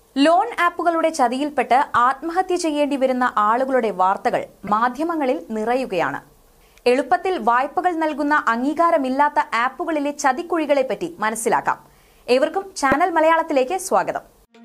loan ആപ്പുകളുടെ ചതിയിൽപ്പെട്ട് ആത്മഹത്യ ചെയ്യേണ്ടി വരുന്ന ആളുകളുടെ വാർത്തകൾ മാധ്യമങ്ങളിൽ നിറയുകയാണ് എളുപ്പത്തിൽ വായ്പകൾ നൽകുന്ന അംഗീകാരമില്ലാത്ത ആപ്പുകളിലെ ചതിക്കുഴികളെപ്പറ്റി മനസ്സിലാക്കാം ഏവർക്കും ചാനൽ മലയാളത്തിലേക്ക് സ്വാഗതം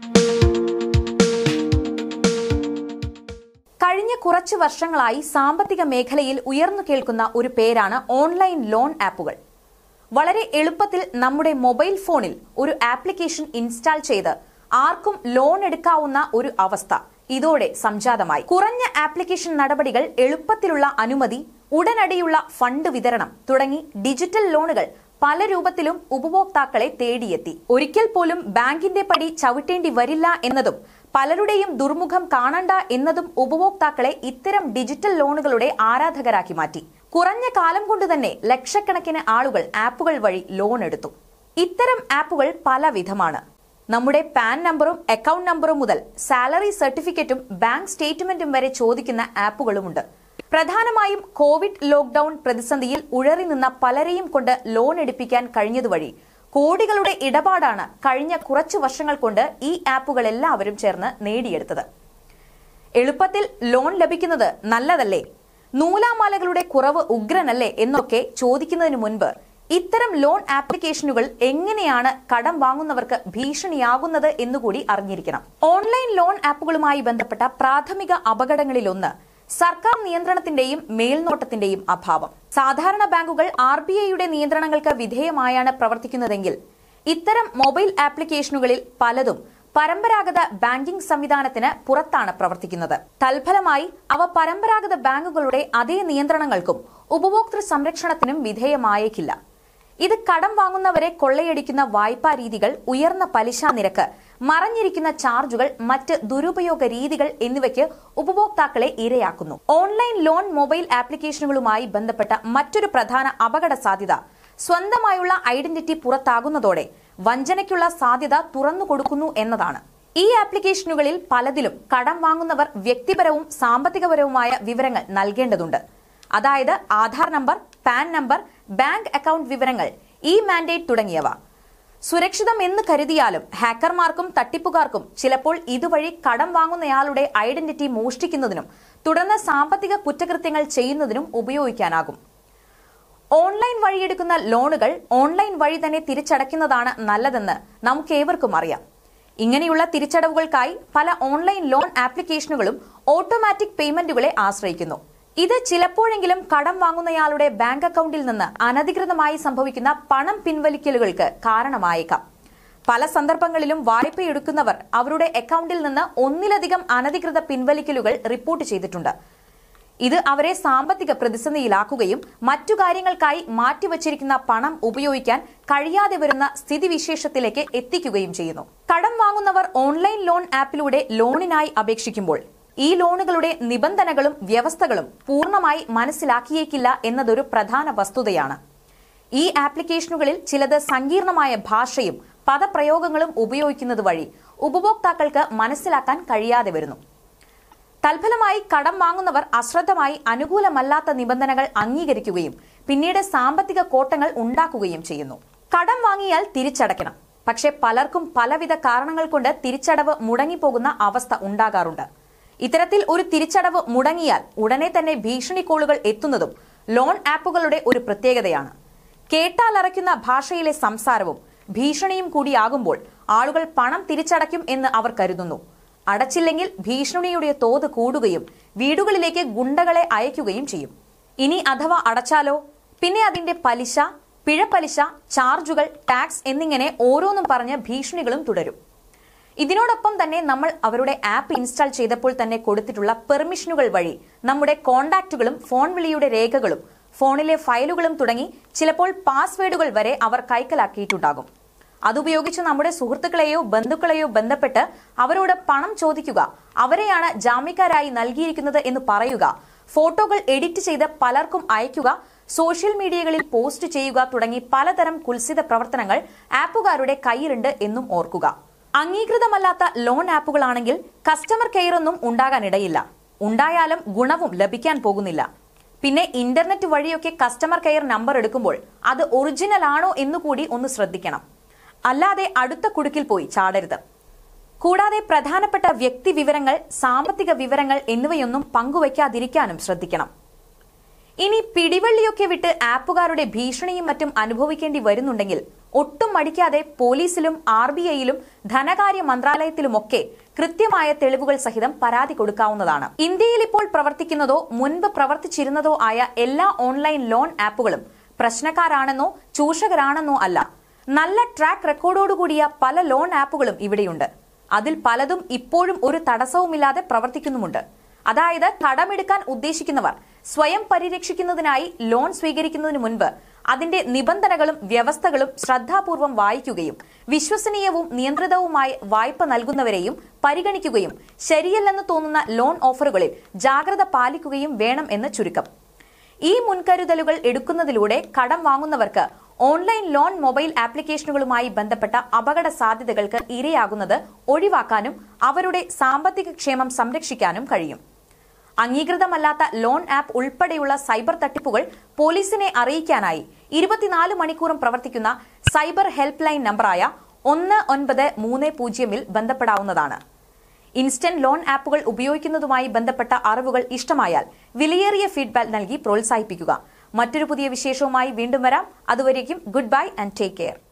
കഴിഞ്ഞ കുറച്ചു വർഷങ്ങളായി സാമ്പത്തിക മേഖലയിൽ ഉയർന്നു കേൾക്കുന്ന ഒരു പേരാണ് ഓൺലൈൻ ലോൺ ആപ്പുകൾ വളരെ എളുപ്പത്തിൽ നമ്മുടെ മൊബൈൽ ഫോണിൽ ഒരു ആപ്ലിക്കേഷൻ ഇൻസ്റ്റാൾ ചെയ്ത് ആർക്കും ലോൺ എടുക്കാവുന്ന ഒരു അവസ്ഥ ഇതോടെ സംജാതമായി കുറഞ്ഞ ആപ്ലിക്കേഷൻ നടപടികൾ എളുപ്പത്തിലുള്ള അനുമതി ഉടനടിയുള്ള ഫണ്ട് വിതരണം തുടങ്ങി ഡിജിറ്റൽ ലോണുകൾ പല രൂപത്തിലും ഉപഭോക്താക്കളെ തേടിയെത്തി ഒരിക്കൽ പോലും ബാങ്കിന്റെ പടി ചവിട്ടേണ്ടി വരില്ല എന്നതും പലരുടെയും ദുർമുഖം കാണണ്ട എന്നതും ഉപഭോക്താക്കളെ ഇത്തരം ഡിജിറ്റൽ ലോണുകളുടെ ആരാധകരാക്കി മാറ്റി കുറഞ്ഞ കാലം കൊണ്ട് തന്നെ ലക്ഷക്കണക്കിന് ആളുകൾ ആപ്പുകൾ വഴി ലോൺ എടുത്തു ഇത്തരം ആപ്പുകൾ പല വിധമാണ് നമ്മുടെ പാൻ നമ്പറും അക്കൗണ്ട് നമ്പറും മുതൽ സാലറി സർട്ടിഫിക്കറ്റും ബാങ്ക് സ്റ്റേറ്റ്മെന്റും വരെ ചോദിക്കുന്ന ആപ്പുകളുമുണ്ട് പ്രധാനമായും കോവിഡ് ലോക്ഡൌൺ പ്രതിസന്ധിയിൽ ഉഴറി നിന്ന പലരെയും കൊണ്ട് ലോൺ എടുപ്പിക്കാൻ കഴിഞ്ഞതുവഴി കോടികളുടെ ഇടപാടാണ് കഴിഞ്ഞ കുറച്ചു വർഷങ്ങൾ കൊണ്ട് ഈ ആപ്പുകൾ എല്ലാവരും ചേർന്ന് നേടിയെടുത്തത് എളുപ്പത്തിൽ ലോൺ ലഭിക്കുന്നത് നല്ലതല്ലേ നൂലാമാലകളുടെ കുറവ് ഉഗ്രനല്ലേ എന്നൊക്കെ ചോദിക്കുന്നതിന് മുൻപ് ഇത്തരം ലോൺ ആപ്ലിക്കേഷനുകൾ എങ്ങനെയാണ് കടം വാങ്ങുന്നവർക്ക് ഭീഷണിയാകുന്നത് എന്നുകൂടി അറിഞ്ഞിരിക്കണം ഓൺലൈൻ ലോൺ ആപ്പുകളുമായി ബന്ധപ്പെട്ട പ്രാഥമിക അപകടങ്ങളിലൊന്ന് സർക്കാർ നിയന്ത്രണത്തിന്റെയും മേൽനോട്ടത്തിന്റെയും അഭാവം സാധാരണ ബാങ്കുകൾ ആർ ബി ഐയുടെ നിയന്ത്രണങ്ങൾക്ക് വിധേയമായാണ് പ്രവർത്തിക്കുന്നതെങ്കിൽ ഇത്തരം മൊബൈൽ ആപ്ലിക്കേഷനുകളിൽ പലതും പരമ്പരാഗത ബാങ്കിംഗ് സംവിധാനത്തിന് പുറത്താണ് പ്രവർത്തിക്കുന്നത് തൽഫലമായി അവ പരമ്പരാഗത ബാങ്കുകളുടെ അതേ നിയന്ത്രണങ്ങൾക്കും ഉപഭോക്തൃ സംരക്ഷണത്തിനും വിധേയമായേക്കില്ല ഇത് കടം വാങ്ങുന്നവരെ കൊള്ളയടിക്കുന്ന വായ്പാ രീതികൾ ഉയർന്ന പലിശ നിരക്ക് മറഞ്ഞിരിക്കുന്ന ചാർജുകൾ മറ്റ് ദുരുപയോഗ രീതികൾ എന്നിവയ്ക്ക് ഉപഭോക്താക്കളെ ഇരയാക്കുന്നു ഓൺലൈൻ ലോൺ മൊബൈൽ ആപ്ലിക്കേഷനുകളുമായി ബന്ധപ്പെട്ട മറ്റൊരു പ്രധാന അപകട സാധ്യത സ്വന്തമായുള്ള ഐഡന്റിറ്റി പുറത്താകുന്നതോടെ വഞ്ചനയ്ക്കുള്ള സാധ്യത തുറന്നു കൊടുക്കുന്നു എന്നതാണ് ഈ ആപ്ലിക്കേഷനുകളിൽ പലതിലും കടം വാങ്ങുന്നവർ വ്യക്തിപരവും സാമ്പത്തികപരവുമായ വിവരങ്ങൾ നൽകേണ്ടതുണ്ട് അതായത് Aadhaar number PAN number bank account വിവരങ്ങൾ ഇ മാൻഡേറ്റ് തുടങ്ങിയവ സുരക്ഷിതം എന്ന് കരുതിയാലും ഹാക്കർമാർക്കും തട്ടിപ്പുകാർക്കും ചിലപ്പോൾ ഇതുവഴി കടം വാങ്ങുന്നയാളുടെ ഐഡന്റിറ്റി മോഷ്ടിക്കുന്നതിനും തുടർന്ന് സാമ്പത്തിക കുറ്റകൃത്യങ്ങൾ ചെയ്യുന്നതിനും ഉപയോഗിക്കാനാകും ഓൺലൈൻ വഴിയെടുക്കുന്ന ലോണുകൾ ഓൺലൈൻ വഴി തന്നെ തിരിച്ചടയ്ക്കുന്നതാണ് നല്ലതെന്ന് നമുക്ക് ഏവർക്കും അറിയാം ഇങ്ങനെയുള്ള തിരിച്ചടവുകൾക്കായി പല ഓൺലൈൻ ലോൺ ആപ്ലിക്കേഷനുകളും ഓട്ടോമാറ്റിക് പേയ്മെന്റുകളെ ആശ്രയിക്കുന്നു ഇത് ചിലപ്പോഴെങ്കിലും കടം വാങ്ങുന്നയാളുടെ ബാങ്ക് അക്കൗണ്ടിൽ നിന്ന് അനധികൃതമായി സംഭവിക്കുന്ന പണം പിൻവലിക്കലുകൾക്ക് കാരണമായേക്കാം പല സന്ദർഭങ്ങളിലും വായ്പയെടുക്കുന്നവർ അവരുടെ അക്കൗണ്ടിൽ നിന്ന് ഒന്നിലധികം അനധികൃത പിൻവലിക്കലുകൾ റിപ്പോർട്ട് ചെയ്തിട്ടുണ്ട് ഇത് അവരെ സാമ്പത്തിക പ്രതിസന്ധിയിലാക്കുകയും മറ്റു കാര്യങ്ങൾക്കായി മാറ്റിവച്ചിരിക്കുന്ന പണം ഉപയോഗിക്കാൻ കഴിയാതെ വരുന്ന സ്ഥിതിവിശേഷത്തിലേക്ക് എത്തിക്കുകയും ചെയ്യുന്നു കടം വാങ്ങുന്നവർ ഓൺലൈൻ ലോൺ ആപ്പിലൂടെ ലോണിനായി അപേക്ഷിക്കുമ്പോൾ ഈ ലോണുകളുടെ നിബന്ധനകളും വ്യവസ്ഥകളും പൂർണ്ണമായി മനസ്സിലാക്കിയേക്കില്ല എന്നതൊരു പ്രധാന വസ്തുതയാണ് ഈ ആപ്ലിക്കേഷനുകളിൽ ചിലത് സങ്കീർണമായ ഭാഷയും പദപ്രയോഗങ്ങളും ഉപയോഗിക്കുന്നത് വഴി ഉപഭോക്താക്കൾക്ക് മനസ്സിലാക്കാൻ കഴിയാതെ വരുന്നു തൽഫലമായി കടം വാങ്ങുന്നവർ അശ്രദ്ധമായി അനുകൂലമല്ലാത്ത നിബന്ധനകൾ അംഗീകരിക്കുകയും പിന്നീട് സാമ്പത്തിക കോട്ടങ്ങൾ ഉണ്ടാക്കുകയും ചെയ്യുന്നു കടം വാങ്ങിയാൽ തിരിച്ചടയ്ക്കണം പക്ഷെ പലർക്കും പലവിധ കാരണങ്ങൾ കൊണ്ട് തിരിച്ചടവ് മുടങ്ങിപ്പോകുന്ന അവസ്ഥ ഉണ്ടാകാറുണ്ട് ഇത്തരത്തിൽ ഒരു തിരിച്ചടവ് മുടങ്ങിയാൽ ഉടനെ തന്നെ ഭീഷണി കോളുകൾ എത്തുന്നതും ലോൺ ആപ്പുകളുടെ ഒരു പ്രത്യേകതയാണ് കേട്ടാലറയ്ക്കുന്ന ഭാഷയിലെ സംസാരവും ഭീഷണിയും കൂടിയാകുമ്പോൾ ആളുകൾ പണം തിരിച്ചടയ്ക്കും എന്ന് അവർ കരുതുന്നു അടച്ചില്ലെങ്കിൽ ഭീഷണിയുടെ തോത് കൂടുകയും വീടുകളിലേക്ക് ഗുണ്ടകളെ അയക്കുകയും ചെയ്യും ഇനി അഥവാ അടച്ചാലോ പിന്നെ അതിന്റെ പലിശ പിഴപ്പലിശ ചാർജുകൾ ടാക്സ് എന്നിങ്ങനെ ഓരോന്നും പറഞ്ഞ് ഭീഷണികളും തുടരും ഇതിനോടൊപ്പം തന്നെ നമ്മൾ അവരുടെ ആപ്പ് ഇൻസ്റ്റാൾ ചെയ്തപ്പോൾ തന്നെ കൊടുത്തിട്ടുള്ള പെർമിഷനുകൾ വഴി നമ്മുടെ കോണ്ടാക്റ്റുകളും ഫോൺ വിളിയുടെ രേഖകളും ഫോണിലെ ഫയലുകളും തുടങ്ങി ചിലപ്പോൾ പാസ്വേഡുകൾ വരെ അവർ കൈക്കലാക്കിയിട്ടുണ്ടാകും അതുപയോഗിച്ച് നമ്മുടെ സുഹൃത്തുക്കളെയോ ബന്ധുക്കളെയോ ബന്ധപ്പെട്ട് അവരോട് പണം ചോദിക്കുക അവരെയാണ് ജാമ്യക്കാരായി നൽകിയിരിക്കുന്നത് എന്ന് പറയുക ഫോട്ടോകൾ എഡിറ്റ് ചെയ്ത് പലർക്കും അയക്കുക സോഷ്യൽ മീഡിയകളിൽ പോസ്റ്റ് ചെയ്യുക തുടങ്ങി പലതരം കുൽസിത പ്രവർത്തനങ്ങൾ ആപ്പുകാരുടെ കയ്യിലുണ്ട് എന്നും ഓർക്കുക അംഗീകൃതമല്ലാത്ത ലോൺ ആപ്പുകളാണെങ്കിൽ കസ്റ്റമർ കെയർ ഒന്നും ഉണ്ടാകാനിടയില്ല ഉണ്ടായാലും ഗുണവും ലഭിക്കാൻ പോകുന്നില്ല പിന്നെ ഇന്റർനെറ്റ് വഴിയൊക്കെ കസ്റ്റമർ കെയർ നമ്പർ എടുക്കുമ്പോൾ അത് ഒറിജിനൽ ആണോ എന്നുകൂടി ഒന്ന് ശ്രദ്ധിക്കണം അല്ലാതെ അടുത്ത കുടുക്കിൽ പോയി ചാടരുത് കൂടാതെ പ്രധാനപ്പെട്ട വ്യക്തി വിവരങ്ങൾ സാമ്പത്തിക വിവരങ്ങൾ എന്നിവയൊന്നും പങ്കുവയ്ക്കാതിരിക്കാനും ശ്രദ്ധിക്കണം ഇനി പിടിവള്ളിയൊക്കെ വിട്ട് ആപ്പുകാരുടെ ഭീഷണിയും മറ്റും അനുഭവിക്കേണ്ടി വരുന്നുണ്ടെങ്കിൽ ഒട്ടും മടിക്കാതെ പോലീസിലും ആർ ബി ഐയിലും ധനകാര്യ മന്ത്രാലയത്തിലുമൊക്കെ കൃത്യമായ തെളിവുകൾ സഹിതം പരാതി കൊടുക്കാവുന്നതാണ് ഇന്ത്യയിൽ ഇപ്പോൾ പ്രവർത്തിക്കുന്നതോ മുൻപ് പ്രവർത്തിച്ചിരുന്നതോ ആയ എല്ലാ ഓൺലൈൻ ലോൺ ആപ്പുകളും പ്രശ്നക്കാരാണെന്നോ ചൂഷകരാണെന്നോ അല്ല നല്ല ട്രാക്ക് റെക്കോർഡോടുകൂടിയ പല ലോൺ ആപ്പുകളും ഇവിടെയുണ്ട് അതിൽ പലതും ഇപ്പോഴും ഒരു തടസ്സവുമില്ലാതെ പ്രവർത്തിക്കുന്നുമുണ്ട് അതായത് കടമെടുക്കാൻ ഉദ്ദേശിക്കുന്നവർ സ്വയം പരിരക്ഷിക്കുന്നതിനായി ലോൺ സ്വീകരിക്കുന്നതിന് മുൻപ് അതിന്റെ നിബന്ധനകളും വ്യവസ്ഥകളും ശ്രദ്ധാപൂർവം വായിക്കുകയും വിശ്വസനീയവും നിയന്ത്രിതവുമായ വായ്പ നൽകുന്നവരെയും പരിഗണിക്കുകയും ശരിയല്ലെന്ന് തോന്നുന്ന ലോൺ ഓഫറുകളിൽ ജാഗ്രത പാലിക്കുകയും വേണം എന്ന് ചുരുക്കം ഈ മുൻകരുതലുകൾ എടുക്കുന്നതിലൂടെ കടം വാങ്ങുന്നവർക്ക് ഓൺലൈൻ ലോൺ മൊബൈൽ ആപ്ലിക്കേഷനുകളുമായി ബന്ധപ്പെട്ട അപകട സാധ്യതകൾക്ക് ഇരയാകുന്നത് ഒഴിവാക്കാനും അവരുടെ സാമ്പത്തിക ക്ഷേമം സംരക്ഷിക്കാനും കഴിയും അംഗീകൃതമല്ലാത്ത ലോൺ ആപ്പ് ഉൾപ്പെടെയുള്ള സൈബർ തട്ടിപ്പുകൾ പോലീസിനെ അറിയിക്കാനായി ഇരുപത്തിനാല് മണിക്കൂറും പ്രവർത്തിക്കുന്ന സൈബർ ഹെൽപ്പ് ലൈൻ നമ്പറായ ഒന്ന് ഒൻപത് മൂന്ന് പൂജ്യമിൽ ബന്ധപ്പെടാവുന്നതാണ് ഇൻസ്റ്റന്റ് ലോൺ ആപ്പുകൾ ഉപയോഗിക്കുന്നതുമായി ബന്ധപ്പെട്ട അറിവുകൾ ഇഷ്ടമായാൽ വിലയേറിയ ഫീഡ്ബാക്ക് നൽകി പ്രോത്സാഹിപ്പിക്കുക മറ്റൊരു പുതിയ വിശേഷവുമായി വീണ്ടും വരാം അതുവരേക്കും goodbye and take care